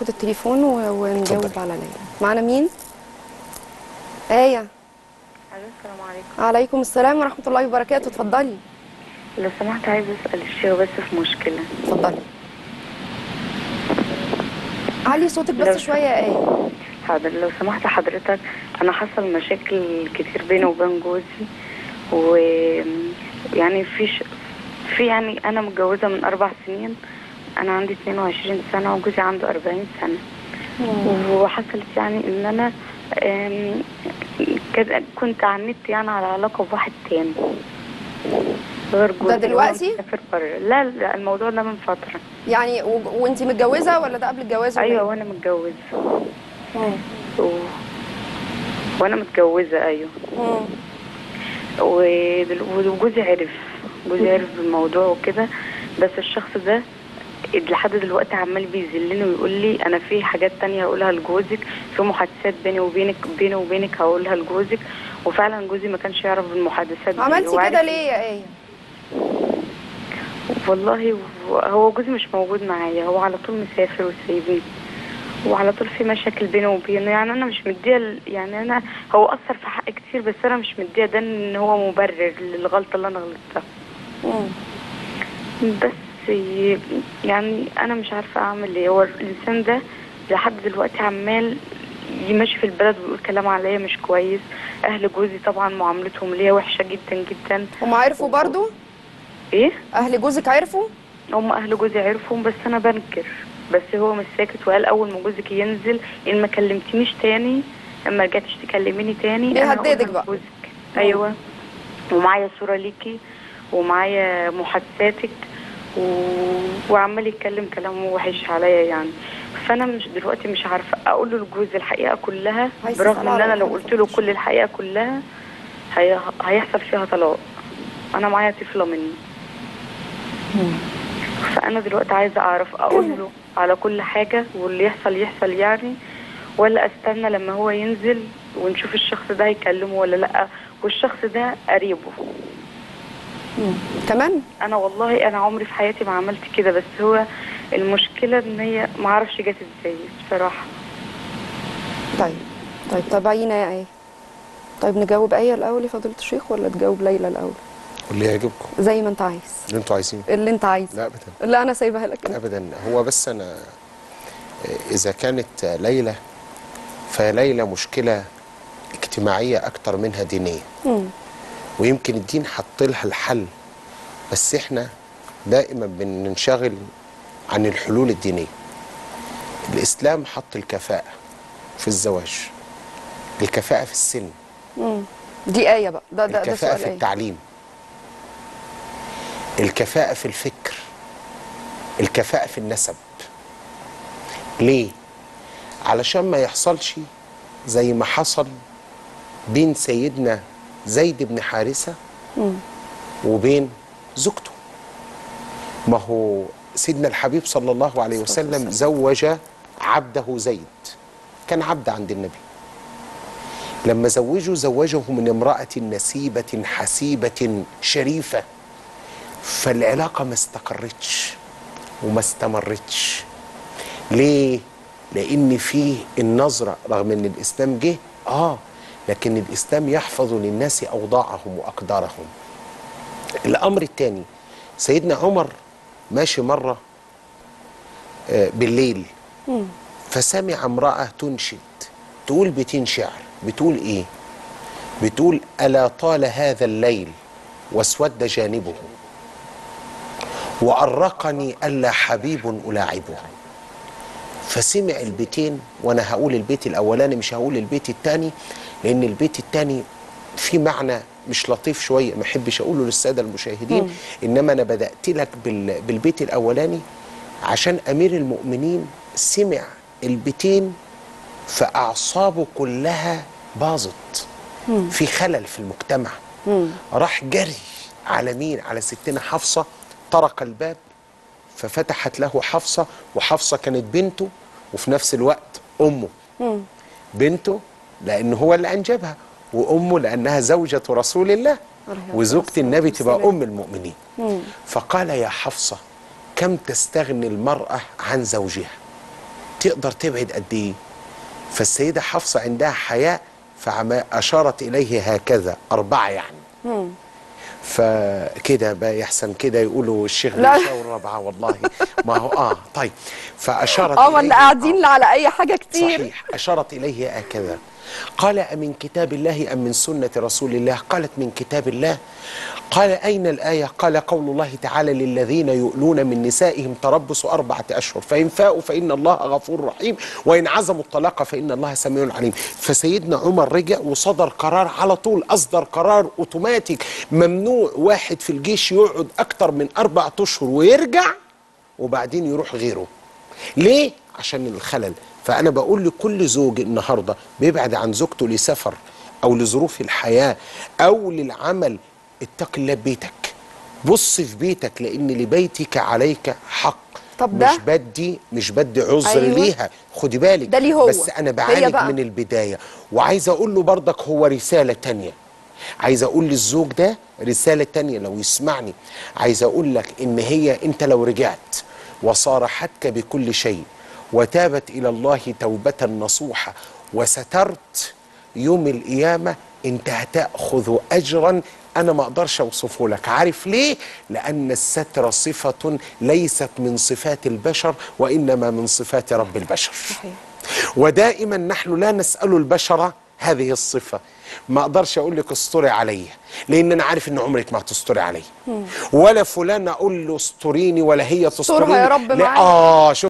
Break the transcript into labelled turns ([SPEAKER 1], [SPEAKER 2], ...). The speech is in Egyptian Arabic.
[SPEAKER 1] ناخد التليفون و- ونجاوب
[SPEAKER 2] اتفضلي.
[SPEAKER 1] على ليلى معانا مين ايه
[SPEAKER 3] الو السلام عليكم
[SPEAKER 1] عليكم السلام ورحمه الله وبركاته اتفضلي
[SPEAKER 3] لو سمحت عايز اسال الشيخ بس في مشكله
[SPEAKER 1] اتفضلي علي صوتك
[SPEAKER 3] لو
[SPEAKER 1] بس شويه يا ايه
[SPEAKER 3] حاضر لو سمحت حضرتك انا حصل مشاكل كتير بيني وبين جوزي و يعني في ش... في يعني انا متجوزه من اربع سنين انا عندي 22 سنه وجوزي عنده 40 سنه وحصلت يعني ان انا آم، كد- كنت على النت يعني على علاقه بواحد تاني غير جوزي
[SPEAKER 1] دلوقتي؟
[SPEAKER 3] وهو مسافر بره لا لا الموضوع ده من فتره
[SPEAKER 1] يعني و... وانت متجوزه ولا ده قبل الجواز ولا
[SPEAKER 3] ايوه
[SPEAKER 1] إيه؟
[SPEAKER 3] وانا متجوزه
[SPEAKER 1] مم.
[SPEAKER 3] و... وانا متجوزه ايوه
[SPEAKER 1] مم.
[SPEAKER 3] ودل- وجوزي عرف جوزي عرف بالموضوع وكده بس الشخص ده لحد دلوقتي عمال بيذلني ويقول لي انا في حاجات تانية هقولها لجوزك في محادثات بيني وبينك بيني وبينك هقولها لجوزك وفعلا جوزي ما كانش يعرف بالمحادثات دي
[SPEAKER 1] عملتي
[SPEAKER 3] وعارف-
[SPEAKER 1] كده ليه يا ايه
[SPEAKER 3] والله هو جوزي مش موجود معايا هو على طول مسافر وسايبني وعلى طول في مشاكل بينه وبينه يعني انا مش مديه ال- يعني انا هو اثر في حق كتير بس انا مش مديه ده ان هو مبرر للغلطه اللي انا غلطتها
[SPEAKER 1] مم.
[SPEAKER 3] بس ي- يعني انا مش عارفه اعمل ايه هو الانسان ده لحد دلوقتي عمال يمشي في البلد ويقول كلام عليا مش كويس اهل جوزي طبعا معاملتهم ليا وحشه جدا جدا
[SPEAKER 1] هم عرفوا برضو
[SPEAKER 3] ايه
[SPEAKER 1] اهل جوزك عرفوا
[SPEAKER 3] هم اهل جوزي عرفهم بس انا بنكر بس هو مش ساكت وقال اول ما جوزك ينزل ان ما كلمتنيش تاني اما رجعتش تكلميني تاني أنا
[SPEAKER 1] بيهددك
[SPEAKER 3] هقولها
[SPEAKER 1] بقى.
[SPEAKER 3] لجوزك. ايوه ومعايا صوره ليكي ومعايا محادثاتك و... وعمال يتكلم كلام وحش عليا يعني فانا مش دلوقتي مش عارفه اقول له لجوزي الحقيقه كلها
[SPEAKER 1] عايز
[SPEAKER 3] برغم
[SPEAKER 1] تسأله
[SPEAKER 3] ان
[SPEAKER 1] على
[SPEAKER 3] انا لو
[SPEAKER 1] حاجة
[SPEAKER 3] قلت له كل الحقيقه كلها هي... هيحصل فيها طلاق انا معايا طفله مني فانا دلوقتي عايزه اعرف اقول له على كل حاجه واللي يحصل يحصل يعني ولا استنى لما هو ينزل ونشوف الشخص ده هيكلمه ولا لا والشخص ده قريبه
[SPEAKER 1] مم. كمان
[SPEAKER 3] انا والله انا عمري في حياتي ما عملت كده بس هو المشكله ان هي ما اعرفش جت ازاي بصراحه
[SPEAKER 1] طيب طيب تابعينا يا ايه طيب نجاوب ايه الاول يا فضيله الشيخ ولا تجاوب ليلى الاول
[SPEAKER 2] واللي يعجبكم
[SPEAKER 1] زي ما انت عايز
[SPEAKER 2] اللي انتوا عايزينه
[SPEAKER 1] اللي انت عايز
[SPEAKER 2] لا ابدا
[SPEAKER 1] لا انا سايبها لك انت.
[SPEAKER 2] ابدا هو بس انا اذا كانت ليلى فليلى مشكله اجتماعيه اكتر منها دينيه
[SPEAKER 1] مم.
[SPEAKER 2] ويمكن الدين حط لها الحل بس احنا دائما بننشغل عن الحلول الدينيه الاسلام حط الكفاءه في الزواج الكفاءه في السن
[SPEAKER 1] مم. دي ايه بقى ده ده, ده
[SPEAKER 2] الكفاءه
[SPEAKER 1] سؤال
[SPEAKER 2] في
[SPEAKER 1] ايه
[SPEAKER 2] التعليم الكفاءه في الفكر الكفاءه في النسب ليه علشان ما يحصلش زي ما حصل بين سيدنا زيد بن حارثه
[SPEAKER 1] مم.
[SPEAKER 2] وبين زوجته ما هو سيدنا الحبيب صلى الله عليه وسلم زوج عبده زيد كان عبد عند النبي لما زوجه زوجه من امرأة نسيبة حسيبة شريفة فالعلاقة ما استقرتش وما استمرتش ليه؟ لأن فيه النظرة رغم أن الإسلام جه آه لكن الإسلام يحفظ للناس أوضاعهم وأقدارهم الأمر الثاني سيدنا عمر ماشي مرة آه، بالليل
[SPEAKER 1] مم.
[SPEAKER 2] فسمع امرأة تنشد تقول بيتين شعر بتقول ايه بتقول ألا طال هذا الليل واسود جانبه وأرقني ألا حبيب ألاعبه فسمع البيتين وأنا هقول البيت الأولاني مش هقول البيت الثاني لأن البيت الثاني في معنى مش لطيف شوية ما أحبش أقوله للسادة المشاهدين
[SPEAKER 1] مم.
[SPEAKER 2] إنما أنا بدأت لك بال- بالبيت الأولاني عشان أمير المؤمنين سمع البيتين فأعصابه كلها باظت في خلل في المجتمع
[SPEAKER 1] مم.
[SPEAKER 2] راح جري على مين على ستنا حفصة طرق الباب ففتحت له حفصة وحفصة كانت بنته وفي نفس الوقت أمه
[SPEAKER 1] مم.
[SPEAKER 2] بنته لأن هو اللي أنجبها وأمه لأنها زوجة رسول الله
[SPEAKER 1] عليه
[SPEAKER 2] وزوجة
[SPEAKER 1] الصلاة
[SPEAKER 2] النبي تبقى
[SPEAKER 1] والسلام.
[SPEAKER 2] أم المؤمنين
[SPEAKER 1] مم.
[SPEAKER 2] فقال يا حفصة كم تستغني المرأة عن زوجها تقدر تبعد قد ايه فالسيده حفصه عندها حياء فاشارت اليه هكذا اربعه يعني فكده بقى يحسن كده يقولوا الشيخ
[SPEAKER 1] لا.
[SPEAKER 2] بيشاور رابعه والله ما هو اه طيب فاشارت
[SPEAKER 1] اه ما
[SPEAKER 2] إليه-
[SPEAKER 1] احنا قاعدين على اي حاجه كتير
[SPEAKER 2] صحيح أشارت إليه هكذا قال أمن كتاب الله أم من سنة رسول الله قالت من كتاب الله قال أين الآية قال قول الله تعالى للذين يؤلون من نسائهم تربص أربعة أشهر فإن فاءوا فإن الله غفور رحيم وإن عزموا الطلاق فإن الله سميع عليم فسيدنا عمر رجع وصدر قرار على طول أصدر قرار أوتوماتيك ممنوع واحد في الجيش يقعد أكتر من أربعة أشهر ويرجع وبعدين يروح غيره ليه؟ عشان الخلل فأنا بقول لكل زوج النهاردة بيبعد عن زوجته لسفر أو لظروف الحياة أو للعمل اتق الله ببيتك بص في بيتك لأن لبيتك عليك حق
[SPEAKER 1] طب ده؟
[SPEAKER 2] مش بدي مش بدي عذر
[SPEAKER 1] أيوة.
[SPEAKER 2] أيوة. ليها خدي بالك
[SPEAKER 1] ده ليه هو؟
[SPEAKER 2] بس أنا
[SPEAKER 1] هي
[SPEAKER 2] بعالج
[SPEAKER 1] بقى.
[SPEAKER 2] من البداية وعايز أقول له برضك هو رسالة تانية عايز اقول للزوج ده رساله تانية لو يسمعني عايز اقول لك ان هي انت لو رجعت وصارحتك بكل شيء وتابت الى الله توبه نصوحه وسترت يوم القيامه انت هتاخذ اجرا انا ما اقدرش اوصفه لك عارف ليه لان الستر صفه ليست من صفات البشر وانما من صفات رب البشر
[SPEAKER 1] صحيح.
[SPEAKER 2] ودائما نحن لا نسأل البشر هذه الصفة ما اقدرش اقول لك استري عليا لان انا عارف ان عمرك ما هتستري عليا ولا فلان اقول له استريني ولا هي تستريني
[SPEAKER 1] استرها يا رب
[SPEAKER 2] لا
[SPEAKER 1] معايا.
[SPEAKER 2] اه شوف